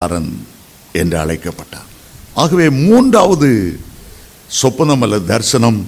அரன் என்று அழைக்கப்பட்டார் ஆகவே மூன்றாவது சொப்பனம் அல்ல தரிசனம்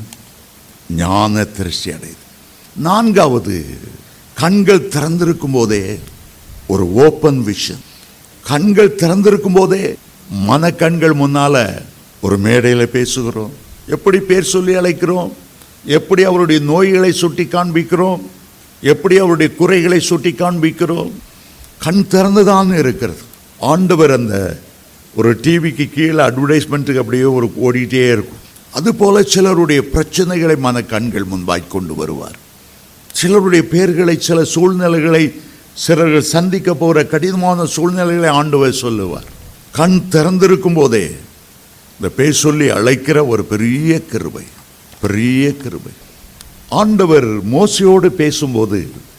ஞான திருஷ்டி அடையுது நான்காவது கண்கள் திறந்திருக்கும் போதே ஒரு ஓப்பன் விஷன் கண்கள் திறந்திருக்கும் போதே மனக்கண்கள் முன்னால ஒரு மேடையில் பேசுகிறோம் எப்படி பேர் சொல்லி அழைக்கிறோம் எப்படி அவருடைய நோய்களை சுட்டி காண்பிக்கிறோம் எப்படி அவருடைய குறைகளை சுட்டி காண்பிக்கிறோம் கண் திறந்துதான் இருக்கிறது ஆண்டவர் அந்த ஒரு டிவிக்கு கீழே அட்வர்டைஸ்மெண்ட்டுக்கு அப்படியே ஒரு ஓடிட்டே இருக்கும் அதுபோல சிலருடைய பிரச்சனைகளை மன கண்கள் முன்பாய் கொண்டு வருவார் சிலருடைய பெயர்களை சில சூழ்நிலைகளை சிலர்கள் சந்திக்க போகிற கடினமான சூழ்நிலைகளை ஆண்டவர் சொல்லுவார் கண் திறந்திருக்கும் போதே இந்த பேர் சொல்லி அழைக்கிற ஒரு பெரிய கிருபை பெரிய கிருபை ஆண்டவர் மோசையோடு பேசும்போது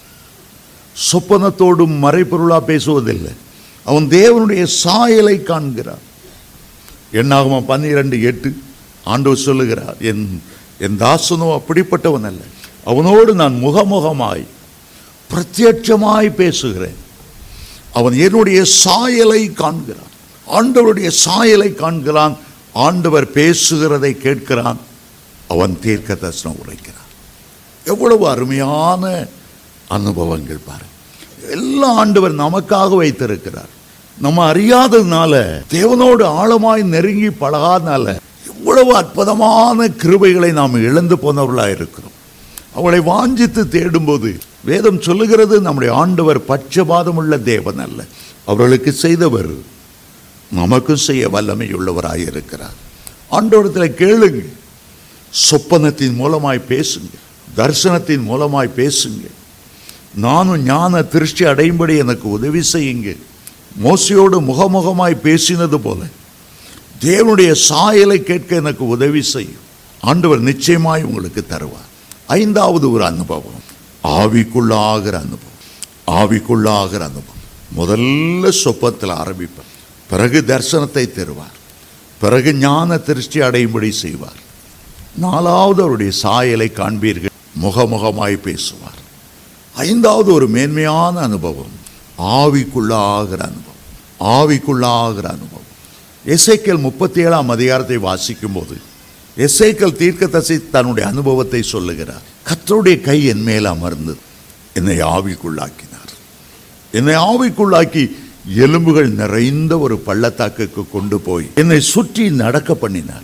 சொப்பனத்தோடும் மறைப்பொருளா பேசுவதில்லை அவன் தேவனுடைய சாயலை காண்கிறான் என்னாகுமா பன்னிரண்டு எட்டு ஆண்டவர் சொல்லுகிறார் என் என் தாசனோ அப்படிப்பட்டவன் அல்ல அவனோடு நான் முகமுகமாய் பிரத்யட்சமாய் பேசுகிறேன் அவன் என்னுடைய சாயலை காண்கிறான் ஆண்டவருடைய சாயலை காண்கிறான் ஆண்டவர் பேசுகிறதை கேட்கிறான் அவன் தீர்க்க தரிசனம் உரைக்கிறான் எவ்வளவு அருமையான அனுபவங்கள் பாரு எல்லாம் ஆண்டவர் நமக்காக வைத்திருக்கிறார் நம்ம அறியாததுனால தேவனோடு ஆழமாய் நெருங்கி பழகாதனால எவ்வளவு அற்புதமான கிருபைகளை நாம் இழந்து போனவர்களாக இருக்கிறோம் அவளை வாஞ்சித்து தேடும்போது வேதம் சொல்லுகிறது நம்முடைய ஆண்டவர் பட்சபாதம் உள்ள தேவன் அல்ல அவர்களுக்கு செய்தவர் நமக்கும் செய்ய வல்லமை உள்ளவராய் இருக்கிறார் ஆண்டவரத்தில் கேளுங்க சொப்பனத்தின் மூலமாய் பேசுங்க தரிசனத்தின் மூலமாய் பேசுங்க நானும் ஞான திருஷ்டி அடையும்படி எனக்கு உதவி செய்யுங்க மோசையோடு முகமுகமாய் பேசினது போல தேவனுடைய சாயலை கேட்க எனக்கு உதவி செய்யும் ஆண்டவர் நிச்சயமாய் உங்களுக்கு தருவார் ஐந்தாவது ஒரு அனுபவம் ஆவிக்குள்ளாகிற அனுபவம் ஆவிக்குள்ளாகிற அனுபவம் முதல்ல சொப்பத்தில் ஆரம்பிப்பார் பிறகு தரிசனத்தை தருவார் பிறகு ஞான திருஷ்டி அடையும்படி செய்வார் நாலாவது அவருடைய சாயலை காண்பீர்கள் முகமுகமாய் பேசுவார் ஐந்தாவது ஒரு மேன்மையான அனுபவம் ஆவிக்குள்ளாகிற அனுபவம் ஆவிக்குள்ளாகிற அனுபவம் எசைக்கல் முப்பத்தி ஏழாம் அதிகாரத்தை வாசிக்கும் போது எசைக்கல் தீர்க்கதரிசி தன்னுடைய அனுபவத்தை சொல்லுகிறார் கர்த்தருடைய கை என் மேல் அமர்ந்தது என்னை ஆவிக்குள்ளாக்கினார் என்னை ஆவிக்குள்ளாக்கி எலும்புகள் நிறைந்த ஒரு பள்ளத்தாக்குக்கு கொண்டு போய் என்னை சுற்றி நடக்க பண்ணினார்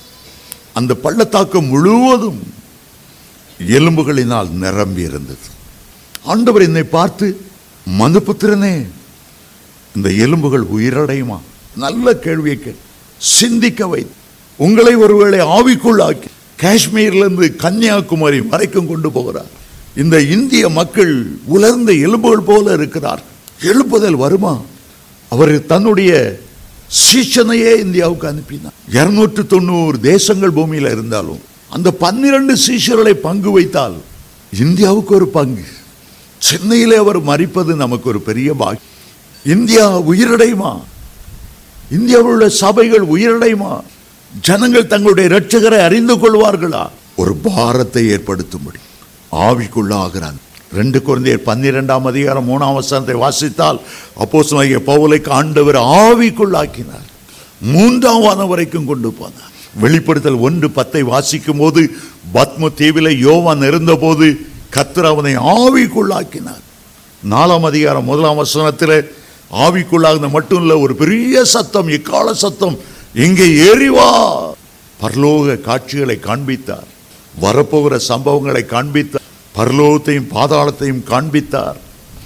அந்த பள்ளத்தாக்கு முழுவதும் எலும்புகளினால் நிரம்பி இருந்தது ஆண்டவர் என்னை பார்த்து மனுபுத்திரனே இந்த எலும்புகள் உயிரடையுமா நல்ல கேள்வியை கேள் சிந்திக்க வை உங்களை ஒருவேளை ஆவிக்குள்ளாக்கி காஷ்மீர்லேருந்து கன்னியாகுமரி வரைக்கும் கொண்டு போகிறார் இந்த இந்திய மக்கள் உலர்ந்த எலும்புகள் போல இருக்கிறார் எழுப்புதல் வருமா அவர் தன்னுடைய சீஷனையே இந்தியாவுக்கு அனுப்பினார் இருநூற்று தொண்ணூறு தேசங்கள் பூமியில் இருந்தாலும் அந்த பன்னிரண்டு சீஷர்களை பங்கு வைத்தால் இந்தியாவுக்கு ஒரு பங்கு சென்னையிலே அவர் மறிப்பது நமக்கு ஒரு பெரிய பாக்கி இந்தியா உயிரடையுமா இந்தியாவில் உள்ள சபைகள் உயிரடையுமா ஜனங்கள் தங்களுடைய இரட்சகரை அறிந்து கொள்வார்களா ஒரு பாரத்தை ஏற்படுத்தும்படி ஆவிக்குள்ளாகிறான் ரெண்டு குழந்தையர் பன்னிரெண்டாம் அதிகாரம் மூணாம் வசனத்தை வாசித்தால் அப்போ பவுலை ஆண்டவர் ஆவிக்குள்ளாக்கினார் மூன்றாம் வானம் வரைக்கும் கொண்டு போனார் வெளிப்படுத்தல் ஒன்று பத்தை வாசிக்கும் போது பத்ம தீவில யோவான் இருந்தபோது கத்தர் அவனை ஆவிக்குள்ளாக்கினார் நாலாம் அதிகாரம் முதலாம் வசனத்தில் ஆவிக்குள்ளாகின மட்டும் இல்லை ஒரு பெரிய சத்தம் இக்கால சத்தம் இங்கே ஏறிவா பரலோக காட்சிகளை காண்பித்தார் வரப்போகிற சம்பவங்களை காண்பித்தார் பரலோகத்தையும் பாதாளத்தையும் காண்பித்தார்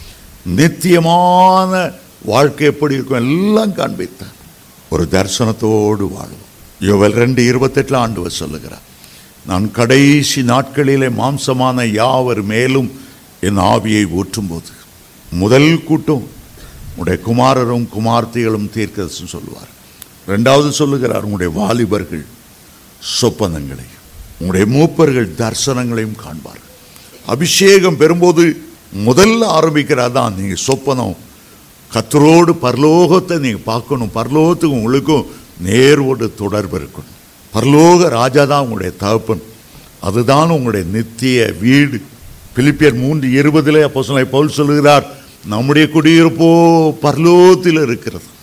நித்தியமான வாழ்க்கை எப்படி இருக்கும் எல்லாம் காண்பித்தார் ஒரு தரிசனத்தோடு வாழும் யோவல் ரெண்டு இருபத்தெட்டுல ஆண்டவர் சொல்லுகிறார் நான் கடைசி நாட்களிலே மாம்சமான யாவர் மேலும் என் ஆவியை ஊற்றும்போது முதல் கூட்டம் உடைய குமாரரும் குமார்த்திகளும் தீர்க்கதரிசனம் சொல்லுவார் ரெண்டாவது சொல்லுகிறார் உங்களுடைய வாலிபர்கள் சொப்பனங்களை உங்களுடைய மூப்பர்கள் தரிசனங்களையும் காண்பார்கள் அபிஷேகம் பெறும்போது முதல்ல ஆரம்பிக்கிறார் தான் நீங்கள் சொப்பனம் கத்தரோடு பரலோகத்தை நீங்கள் பார்க்கணும் பரலோகத்துக்கும் உங்களுக்கும் நேர்வோடு தொடர்பு இருக்கணும் பரலோக ராஜா தான் உங்களுடைய தகப்பன் அதுதான் உங்களுடைய நித்திய வீடு பிலிப்பியர் மூன்று இருபதிலே அப்போ பவுல் சொல்லுகிறார் நம்முடைய குடியிருப்போ பரலோகத்தில் இருக்கிறது